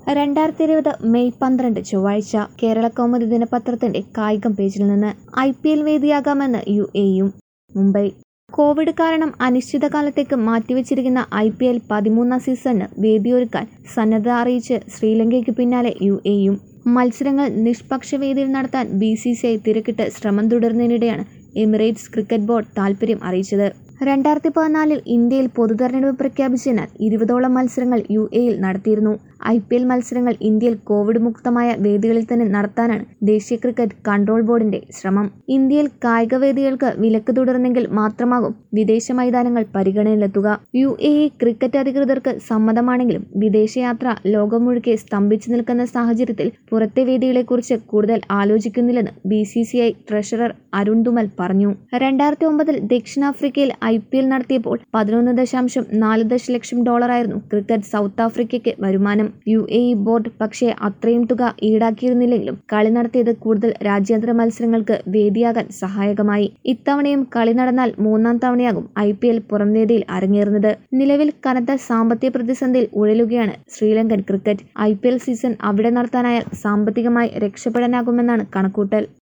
രണ്ടായിരത്തി ഇരുപത് മെയ് പന്ത്രണ്ട് ചൊവ്വാഴ്ച കേരള കൗമുദി ദിനപത്രത്തിന്റെ കായികം പേജിൽ നിന്ന് ഐ പി എൽ വേദിയാകാമെന്ന് യു എയും മുംബൈ കോവിഡ് കാരണം അനിശ്ചിതകാലത്തേക്ക് മാറ്റിവെച്ചിരിക്കുന്ന ഐ പി എൽ പതിമൂന്നാം സീസണിന് വേദിയൊരുക്കാൻ സന്നദ്ധത അറിയിച്ച് ശ്രീലങ്കയ്ക്ക് പിന്നാലെ യു എയും മത്സരങ്ങൾ നിഷ്പക്ഷ വേദിയിൽ നടത്താൻ ബി സി സി ഐ തിരക്കിട്ട് ശ്രമം തുടരുന്നതിനിടെയാണ് എമിറേറ്റ്സ് ക്രിക്കറ്റ് ബോർഡ് താൽപ്പര്യം അറിയിച്ചത് രണ്ടായിരത്തി പതിനാലിൽ ഇന്ത്യയിൽ പൊതുതെരഞ്ഞെടുപ്പ് പ്രഖ്യാപിച്ചതിനാൽ ഇരുപതോളം മത്സരങ്ങൾ യു എയിൽ നടത്തിയിരുന്നു ഐ പി എൽ മത്സരങ്ങൾ ഇന്ത്യയിൽ കോവിഡ് മുക്തമായ വേദികളിൽ തന്നെ നടത്താനാണ് ദേശീയ ക്രിക്കറ്റ് കൺട്രോൾ ബോർഡിന്റെ ശ്രമം ഇന്ത്യയിൽ കായിക വേദികൾക്ക് വിലക്ക് തുടർന്നെങ്കിൽ മാത്രമാകും വിദേശ മൈതാനങ്ങൾ പരിഗണനയിലെത്തുക യു എ ഇ ക്രിക്കറ്റ് അധികൃതർക്ക് സമ്മതമാണെങ്കിലും വിദേശയാത്ര ലോകം മുഴുക്കെ സ്തംഭിച്ചു നിൽക്കുന്ന സാഹചര്യത്തിൽ പുറത്തെ വേദികളെക്കുറിച്ച് കൂടുതൽ ആലോചിക്കുന്നില്ലെന്ന് B C C I treasurer Arun Dhumal പറഞ്ഞു രണ്ടായിരത്തി ഒമ്പതിൽ ദക്ഷിണാഫ്രിക്കയിൽ ഐ പി എൽ നടത്തിയപ്പോൾ പതിനൊന്ന് ദശാംശം നാല് ദശലക്ഷം ഡോളറായിരുന്നു ക്രിക്കറ്റ് സൗത്ത് ആഫ്രിക്കയ്ക്ക് വരുമാനം യു എ ഇ ബോർഡ് പക്ഷേ അത്രയും തുക ഈടാക്കിയിരുന്നില്ലെങ്കിലും കളി നടത്തിയത് കൂടുതൽ രാജ്യാന്തര മത്സരങ്ങൾക്ക് വേദിയാകാൻ സഹായകമായി ഇത്തവണയും കളി നടന്നാൽ മൂന്നാം തവണയാകും ഐ പി എൽ പുറംവേദിയിൽ അരങ്ങേറുന്നത് നിലവിൽ കനത്ത സാമ്പത്തിക പ്രതിസന്ധിയിൽ ഉഴലുകയാണ് Sri Lankan cricket I P L season അവിടെ നടത്താനായാൽ സാമ്പത്തികമായി രക്ഷപ്പെടാനാകുമെന്നാണ് കണക്കൂട്ടൽ